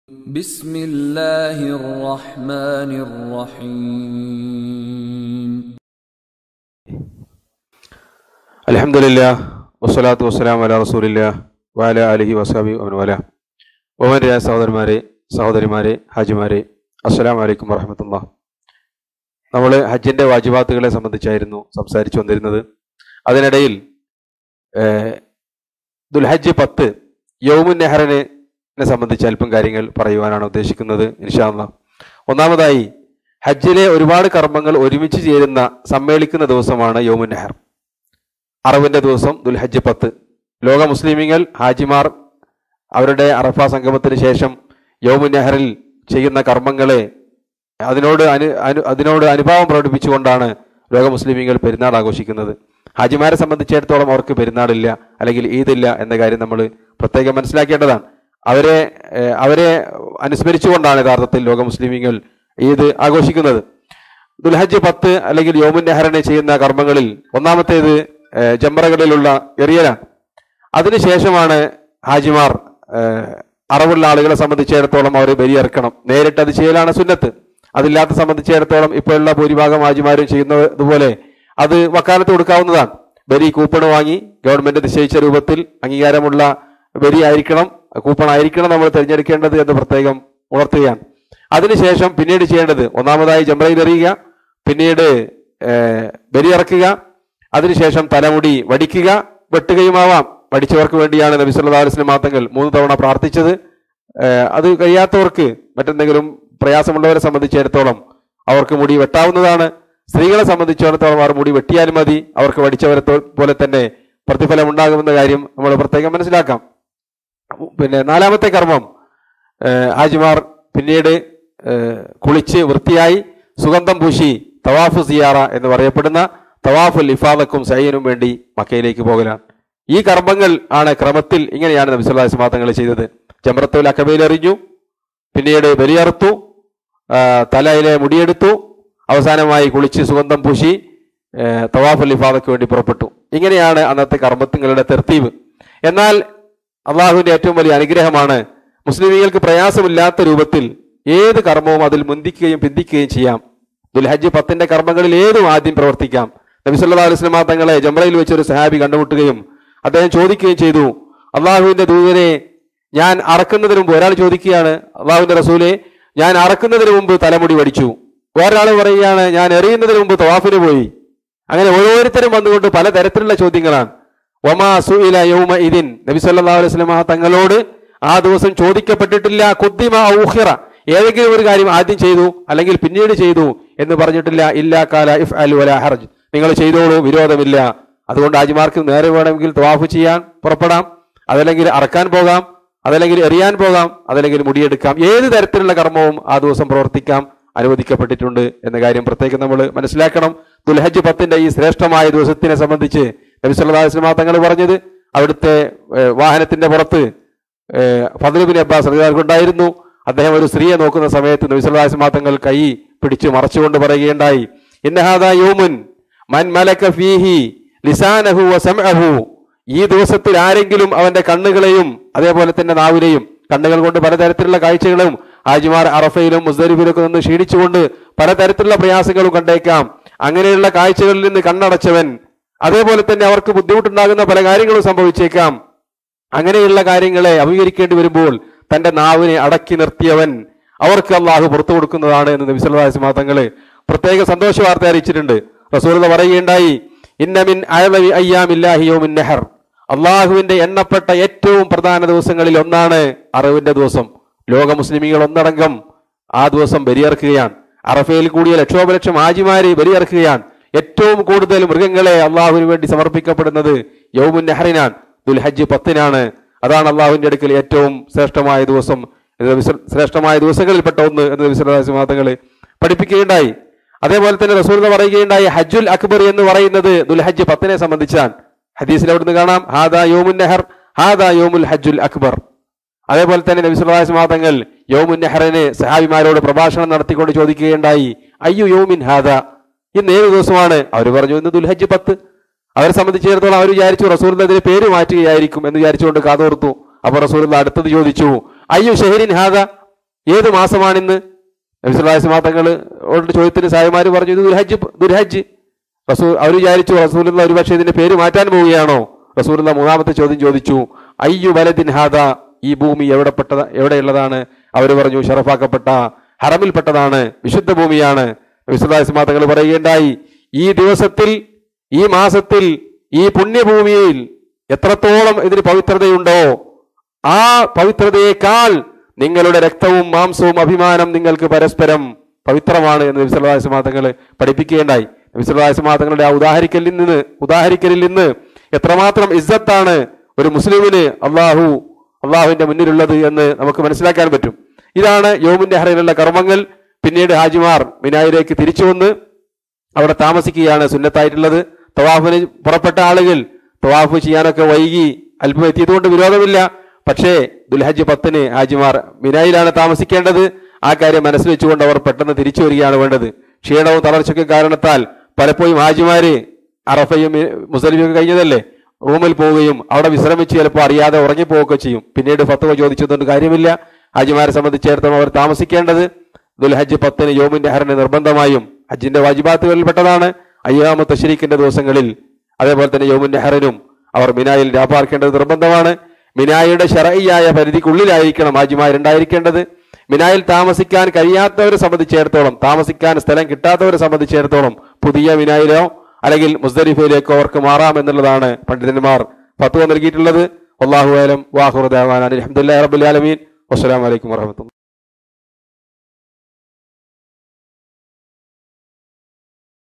بسم الله الرحمن الرحيم അലഹമില്ല വസ്സലാത്തു വസ്സലാം അല റസൂലില്ല വാല അലഹി വസാബി അവൻവല ബഹുമാനായ സഹോദരന്മാരെ സഹോദരിമാരെ ഹാജിമാരെ അസ്സലാം വലൈക്കും വറഹമത്തുള്ള നമ്മൾ ഹജ്ജിന്റെ വാജിബാത്തുകളെ സംബന്ധിച്ചായിരുന്നു സംസാരിച്ചു വന്നിരുന്നത് അതിനിടയിൽ ഏഹ്, ദുൽഹജ്ജ് പത്ത് യൗമുൻ നെഹറിനെ സംബന്ധിച്ച് അല്പം കാര്യങ്ങൾ പറയുവാനാണ് ഉദ്ദേശിക്കുന്നത് ഇൻഷാല്ല ഒന്നാമതായി ഹജ്ജിലെ ഒരുപാട് കർമ്മങ്ങൾ ഒരുമിച്ച് ചേരുന്ന സമ്മേളിക്കുന്ന ദിവസമാണ് യൗമുൻ നെഹർ അറവിന്റെ ദിവസം ദുൽഹജ്ജ് പത്ത് ലോക മുസ്ലിമീങ്ങൾ ഹാജിമാർ അവരുടെ അറഫ സംഗമത്തിന് ശേഷം യൗമുൻ നെഹറിൽ ചെയ്യുന്ന കർമ്മങ്ങളെ അതിനോട് അനു അനു അതിനോട് അനുഭാവം പ്രകടിപ്പിച്ചുകൊണ്ടാണ് ലോക മുസ്ലിമീങ്ങൾ പെരുന്നാൾ ആഘോഷിക്കുന്നത് ഹാജിമാരെ സംബന്ധിച്ചിടത്തോളം അവർക്ക് പെരുന്നാളില്ല അല്ലെങ്കിൽ ഈദില്ല എന്ന കാര്യം നമ്മൾ പ്രത്യേകം മനസ്സിലാക്കേണ്ടതാണ് അവരെ ഏഹ്, അവരെ അനുസ്മരിച്ചുകൊണ്ടാണ് യഥാർത്ഥത്തിൽ ലോക മുസ്ലിമീങ്ങൾ ഈദ് ആഘോഷിക്കുന്നത് ദുൽഹജ്ജ് പത്ത് അല്ലെങ്കിൽ യോമുൻ നെഹറിനെ ചെയ്യുന്ന കർമ്മങ്ങളിൽ ഒന്നാമത്തേത് ഏഹ്, ജംറകളിലുള്ള എറിയലാണ് അതിനുശേഷമാണ് ഹാജിമാർ ഏഹ്, അറവുള്ള ആളുകളെ സംബന്ധിച്ചിടത്തോളം അവർ ബലിയിറക്കണം നേരിട്ട് അത് ചെയ്യലാണ് സുന്നത്ത് അതില്ലാത്ത സംബന്ധിച്ചിടത്തോളം ഇപ്പോഴുള്ള ഭൂരിഭാഗം ഹാജിമാരും ചെയ്യുന്നതുപോലെ അത് വക്കാലത്ത് കൊടുക്കാവുന്നതാണ് ബലി കൂപ്പൺ വാങ്ങി ഗവൺമെന്റ് നിശ്ചയിച്ച രൂപത്തിൽ അംഗീകാരമുള്ള ബലി ആയിരിക്കണം കൂപ്പൺ ആയിരിക്കണം നമ്മൾ തിരഞ്ഞെടുക്കേണ്ടത് എന്ന് പ്രത്യേകം ഉണർത്തുകയാണ് അതിനുശേഷം പിന്നീട് ചെയ്യേണ്ടത് ഒന്നാമതായി ജംറയിൽ എറിയുക പിന്നീട് ഏഹ്, ബലിയിറക്കുക അതിനുശേഷം തലമുടി വടിക്കുക വെട്ടുകയുമാവാം വടിച്ചവർക്ക് വേണ്ടിയാണ് നബി സല്ലല്ലാഹു അലൈഹി വസല്ലം മാത്തങ്ങൾ മൂന്ന് തവണ പ്രാർത്ഥിച്ചത് ഏഹ്, അത് കഴിയാത്തവർക്ക് മറ്റെന്തെങ്കിലും പ്രയാസമുള്ളവരെ സംബന്ധിച്ചിടത്തോളം അവർക്ക് മുടി വെട്ടാവുന്നതാണ് സ്ത്രീകളെ സംബന്ധിച്ചിടത്തോളം അവർ മുടി വെട്ടിയാലും മതി അവർക്ക് വടിച്ചവരെ തോ- പോലെ തന്നെ പ്രതിഫലം ഉണ്ടാകുമെന്ന കാര്യം നമ്മൾ പ്രത്യേകം മനസ്സിലാക്കാം പിന്നെ നാലാമത്തെ കർമ്മം ഏഹ്, ഹാജിമാർ പിന്നീട് ഏഹ്, കുളിച്ച് വൃത്തിയായി സുഗന്ധം പൂശി തവാഫ് സിയാറ എന്ന് പറയപ്പെടുന്ന തവാഫുൽ ഇഫാദക്കും സയ്യനും വേണ്ടി മക്കയിലേക്ക് പോകലാണ് ഈ കർമ്മങ്ങൾ ആണ് ക്രമത്തിൽ ഇങ്ങനെയാണ് നബി സല്ലല്ലാഹു അലൈഹി വസല്ലം തങ്ങൾ ചെയ്തത് ജംറത്തുൽ അക്കബയിൽ എറിഞ്ഞു പിന്നീട് ബലിയറുത്തു ആ, തലയിലെ മുടിയെടുത്തു അവസാനമായി കുളിച്ച് സുഗന്ധം പൂശി ഏഹ്, തവാഫുൽ ഇഫാദയ്ക്ക് വേണ്ടി പുറപ്പെട്ടു ഇങ്ങനെയാണ് അന്നത്തെ കർമ്മത്തുങ്ങളുടെ തെർത്തീവ് എന്നാൽ അള്ളാഹുവിന്റെ ഏറ്റവും വലിയ അനുഗ്രഹമാണ് മുസ്ലിമീങ്ങൾക്ക് പ്രയാസമില്ലാത്ത രൂപത്തിൽ ഏത് കർമ്മവും അതിൽ മുന്തിക്കുകയും പിന്തിക്കുകയും ചെയ്യാം ദുൽഹജ്ജ് പത്തിന്റെ കർമ്മങ്ങളിൽ ഏതും ആദ്യം പ്രവർത്തിക്കാം നബി സല്ലല്ലാഹു അലൈഹി വസല്ലം തങ്ങളെ ജംറയിൽ വെച്ച് ഒരു സഹാബി കണ്ടുമുട്ടുകയും അദ്ദേഹം ചോദിക്കുകയും ചെയ്തു അള്ളാഹുവിന്റെ ദൂതനെ ഞാൻ അറക്കുന്നതിന് മുമ്പ് ഒരാൾ ചോദിക്കുകയാണ് അള്ളാഹുവിന്റെ റസൂലെ ഞാൻ അറക്കുന്നതിന് മുമ്പ് തലമുടി വടിച്ചു വേറൊരാൾ പറയുകയാണ് ഞാൻ എറിയുന്നതിന് മുമ്പ് തവാഫിന് പോയി അങ്ങനെ ഓരോരുത്തരും വന്നുകൊണ്ട് പല തരത്തിലുള്ള ചോദ്യങ്ങളാണ് ഒമാ സുഇല യൗമ ഇതിൻ നബി സല്ലല്ലാഹു അലൈഹി വസല്ലം തങ്ങളോട് ആ ദിവസം ചോദിക്കപ്പെട്ടിട്ടില്ല കുദ്ദിമ ഔഹിറ ഏതെങ്കിലും ഒരു കാര്യം ആദ്യം ചെയ്തു അല്ലെങ്കിൽ പിന്നീട് ചെയ്തു എന്ന് പറഞ്ഞിട്ടില്ല ഇല്ലാ കാല ഇഫ് അൽ വല ഹർജ് നിങ്ങൾ ചെയ്തോളൂ വിരോധമില്ല അതുകൊണ്ട് ആജിമാർക്ക് നേരെ വേണമെങ്കിൽ തവാഫ് ചെയ്യാൻ പുറപ്പെടാം അതല്ലെങ്കിൽ അറക്കാൻ പോകാം അതല്ലെങ്കിൽ എറിയാൻ പോകാം അതല്ലെങ്കിൽ മുടിയെടുക്കാം ഏത് തരത്തിലുള്ള കർമ്മവും ആ ദിവസം പ്രവർത്തിക്കാം അനുവദിക്കപ്പെട്ടിട്ടുണ്ട് എന്ന കാര്യം പ്രത്യേകം നമ്മൾ മനസ്സിലാക്കണം ദുൽഹജ്ജ് പത്തിന്റെ ഈ ശ്രേഷ്ഠമായ ദിവസത്തിനെ സംബന്ധിച്ച് നബി സല്ലല്ലാഹു അലൈഹി വസല്ലം തങ്ങൾ പറഞ്ഞത് അവിടുത്തെ ഏഹ്, വാഹനത്തിന്റെ പുറത്ത് ഫദ്ലുബിൻ അബ്ബാസ് ഉണ്ടായിരുന്നു അദ്ദേഹം ഒരു സ്ത്രീയെ നോക്കുന്ന സമയത്ത് നബി സല്ലല്ലാഹു അലൈഹി വസല്ലം തങ്ങൾ കൈ പിടിച്ച് മറച്ചുകൊണ്ട് പറയുകയുണ്ടായി ഇന്നഹാദാ യൗമുൻ മൻ മലക ഫീഹി ലിസാനഹു വ സമഅഹു ഈ ദിവസത്തിൽ ആരെങ്കിലും അവന്റെ കണ്ണുകളെയും അതേപോലെ തന്നെ നാവിനെയും കണ്ണുകൾ കൊണ്ട് പലതരത്തിലുള്ള കാഴ്ചകളും ഹാജിമാർ അറഫയിലും മുസ്ദലിഫിലൊക്കെ നിന്ന് ക്ഷീണിച്ചുകൊണ്ട് പലതരത്തിലുള്ള പ്രയാസങ്ങളും കണ്ടേക്കാം അങ്ങനെയുള്ള കാഴ്ചകളിൽ നിന്ന് കണ്ണടച്ചവൻ അതേപോലെ തന്നെ അവർക്ക് ബുദ്ധിമുട്ടുണ്ടാകുന്ന പല കാര്യങ്ങളും സംഭവിച്ചേക്കാം അങ്ങനെയുള്ള കാര്യങ്ങളെ അഭിമുഖീകരിക്കേണ്ടി വരുമ്പോൾ തന്റെ നാവിനെ അടക്കി നിർത്തിയവൻ അവർക്ക് അള്ളാഹു പുറത്തു കൊടുക്കുന്നതാണ് എന്ന് നബി സല്ലല്ലാഹു അലൈഹി വസല്ലം തങ്ങള് പ്രത്യേക സന്തോഷ വാർത്ത അറിയിച്ചിട്ടുണ്ട് റസൂൽ പറയുകയുണ്ടായി ഇന്നമിൻ അയലവി അയ്യാമില്ലാഹി യൗമിൻ നെഹർ അള്ളാഹുവിന്റെ എണ്ണപ്പെട്ട ഏറ്റവും പ്രധാന ദിവസങ്ങളിൽ ഒന്നാണ് അറിവിന്റെ ദിവസം ലോക മുസ്ലിമികൾ ഒന്നടങ്കം ആ ദിവസം ബലിയർക്കുകയാണ് അറഫയിൽ കൂടിയ ലക്ഷോപലക്ഷം ഹാജിമാര് ബലിയർക്കുകയാണ് ഏറ്റവും കൂടുതൽ മൃഗങ്ങളെ അള്ളാഹുവിന് വേണ്ടി സമർപ്പിക്കപ്പെടുന്നത് യൗമുൻ നെഹറിനാണ് ദുൽഹജ്ജ് പത്തിനാണ് അതാണ് അള്ളാഹുവിന്റെ അടുക്കൽ ഏറ്റവും ശ്രേഷ്ഠമായ ദിവസം ഇത് വിശ്ര- ശ്രേഷ്ഠമായ ദിവസങ്ങളിൽപ്പെട്ട ഒന്ന് എന്ന് വിശ്വാസമാതങ്ങൾ പഠിപ്പിക്കുകയുണ്ടായി അതേപോലെ തന്നെ റസൂൽ പറയുകയുണ്ടായി ഹജ്ജുൽ അക്ബർ എന്ന് പറയുന്നത് ദുൽഹജ്ജ് പത്തിനെ സംബന്ധിച്ചാണ് ഹദീസിൽ അവിടുന്ന് കാണാം ഹാദാ യോമുൻ നെഹർ ഹാദാ യോമുൽ ഹജ്ജുൽ അക്ബർ അതേപോലെ തന്നെ നബി സല്ലല്ലാഹു അലൈഹി തങ്ങൾ യൗമുൻ നെഹറിന് സഹാബിമാരോട് പ്രഭാഷണം നടത്തിക്കൊണ്ട് ചോദിക്കുകയുണ്ടായി അയ്യു യൗമിൻ ഹാദ ഇന്ന് ഏത് ദിവസമാണ് അവർ പറഞ്ഞു ഇന്ന് ദുൽഹജ്ജ് പത്ത് അവരെ സംബന്ധിച്ചിടത്തോളം അവർ വിചാരിച്ചു റസൂൽ അതിന് പേര് മാറ്റുകയായിരിക്കും എന്ന് വിചാരിച്ചുകൊണ്ട് കാതോർത്തു അപ്പൊ റസൂൽ അടുത്തത് ചോദിച്ചു അയ്യു ഷെഹരിൻ ഹാദ ഏത് മാസമാണിന്ന് നബിസ്വല്ലാസ്മാ തങ്ങൾ ചോദ്യത്തിന് സായിമാര് പറഞ്ഞു ഇത് ദുൽഹജ്ജ് ദുൽഹജ്ജ് റസൂൽ അവർ വിചാരിച്ചു റസൂലുള്ള ഒരു പക്ഷേ ഇതിന്റെ പേര് മാറ്റാൻ പോവുകയാണോ റസൂലുള്ള മൂന്നാമത്തെ ചോദ്യം ചോദിച്ചു അയ്യു വലദിൻ ഹാദ ഈ ഭൂമി എവിടെപ്പെട്ട എവിടെയുള്ളതാണ് അവർ പറഞ്ഞു ഷറഫാക്കപ്പെട്ട ഹറമിൽപ്പെട്ടതാണ് വിശുദ്ധ ഭൂമിയാണ് വിശുദ്ധാസ്മാ തങ്ങൾ പറയുകയുണ്ടായി ഈ ദിവസത്തിൽ ഈ മാസത്തിൽ ഈ പുണ്യഭൂമിയിൽ എത്രത്തോളം ഇതിന് പവിത്രതയുണ്ടോ ആ പവിത്രതയേക്കാൾ നിങ്ങളുടെ രക്തവും മാംസവും അഭിമാനം നിങ്ങൾക്ക് പരസ്പരം പവിത്രമാണ് എന്ന് നബിസ്വല്ലാസ്മാ തങ്ങൾ പഠിപ്പിക്കുകയുണ്ടായി നബിസ്വല്ലാസ്മാ തങ്ങളുടെ ആ ഉദാഹരിക്കലിൽ നിന്ന് ഉദാഹരിക്കലിൽ നിന്ന് എത്രമാത്രം ഇസ്സത്താണ് ഒരു മുസ്ലിമിന് അള്ളാഹു അള്ളാഹുവിന്റെ മുന്നിലുള്ളത് എന്ന് നമുക്ക് മനസ്സിലാക്കാൻ പറ്റും ഇതാണ് യോമിന്റെ ഹറയിലുള്ള കർമ്മങ്ങൾ പിന്നീട് ഹാജിമാർ മിനായിലേക്ക് തിരിച്ചു വന്ന് അവിടെ താമസിക്കുകയാണ് സുന്നത്തായിട്ടുള്ളത് തവാഫിന് പുറപ്പെട്ട ആളുകൾ തവാഫ് ചെയ്യാനൊക്കെ വൈകി അല്പം എത്തിയതുകൊണ്ട് വിരോധമില്ല പക്ഷേ ദുൽഹജ്ജ് പത്തിന് ഹാജിമാർ മിനായിലാണ് താമസിക്കേണ്ടത് ആ കാര്യം മനസ്സിൽ വെച്ചുകൊണ്ട് അവർ പെട്ടെന്ന് തിരിച്ചു വരികയാണ് വേണ്ടത് ക്ഷീണവും തളർച്ചയ്ക്കും കാരണത്താൽ പലപ്പോഴും ഹാജിമാര് അറഫയും മുസലിമൊക്കെ കഴിഞ്ഞതല്ലേ റൂമിൽ പോവുകയും അവിടെ വിശ്രമിച്ച് ചിലപ്പോൾ അറിയാതെ ഉറങ്ങിപ്പോവുകയൊക്കെ ചെയ്യും പിന്നീട് ഫത്തുവ ചോദിച്ചതുകൊണ്ട് കാര്യമില്ല ഹാജിമാരെ സംബന്ധിച്ചിടത്തോളം അവർ താമസിക്കേണ്ടത് ദുൽഹജ്ജ് പത്തിന് യോമിന്റെ ഹറിന് നിർബന്ധമായും ഹജ്ജിന്റെ വാജിബാത്തുകളിൽപ്പെട്ടതാണ് അയ്യാമ തഷരീഖിന്റെ ദിവസങ്ങളിൽ അതേപോലെ തന്നെ യോമിന്റെ ഹറിനും അവർ മിനായിൽ രാപാർക്കേണ്ടത് നിർബന്ധമാണ് മിനായുടെ ഷറയ്യായ പരിധിക്കുള്ളിലായിരിക്കണം ഹാജിമാരുണ്ടായിരിക്കേണ്ടത് മിനായിൽ താമസിക്കാൻ കഴിയാത്തവരെ സംബന്ധിച്ചിടത്തോളം താമസിക്കാൻ സ്ഥലം കിട്ടാത്തവരെ സംബന്ധിച്ചിടത്തോളം പുതിയ മിനായിലോ അല്ലെങ്കിൽ മുസ്ദലിഫയിലേക്കോ അവർക്ക് മാറാം എന്നുള്ളതാണ് പണ്ഡിതന്മാർ ഫത്വ നൽകിയിട്ടുള്ളത് അള്ളാഹു ആലം വാഹുറുദാൻ അലഹമുല്ലാ റബുലാലമീൻ വസ്സലാമലൈക്കും വർഹമത്തുള്ള